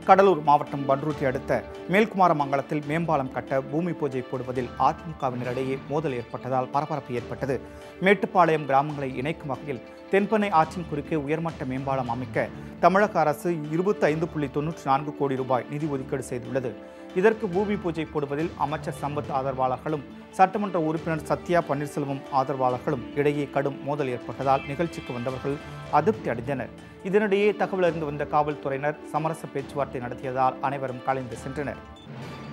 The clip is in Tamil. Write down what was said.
கடலூர் மாவட்டம் பன்ருட்டி அடுத்த மேல்குமாரமங்கலத்தில் மேம்பாலம் கட்ட பூமி பூஜை போடுவதில் அதிமுகவினரிடையே மோதல் ஏற்பட்டதால் பரபரப்பு ஏற்பட்டது மேட்டுப்பாளையம் கிராமங்களை இணைக்கும் வகையில் தென்பெண்ணை ஆற்றின் குறுக்கே உயர்மட்ட மேம்பாலம் அமைக்க தமிழக அரசு இருபத்தி ஐந்து புள்ளி தொன்னூற்றி நான்கு கோடி ரூபாய் நிதி ஒதுக்கீடு செய்துள்ளது இதற்கு பூமி பூஜை போடுவதில் அமைச்சர் சம்பத் ஆதரவாளர்களும் சட்டமன்ற உறுப்பினர் சத்யா பன்னீர்செல்வம் ஆதரவாளர்களும் இடையே கடும் மோதல் ஏற்பட்டதால் நிகழ்ச்சிக்கு வந்தவர்கள் அதிருப்தி அடைந்தனர் இதனிடையே தகவல் அறிந்து வந்த காவல்துறையினர் சமரச பேச்சுவார்த்தை நடத்தியதால் அனைவரும் கலைந்து சென்றனர்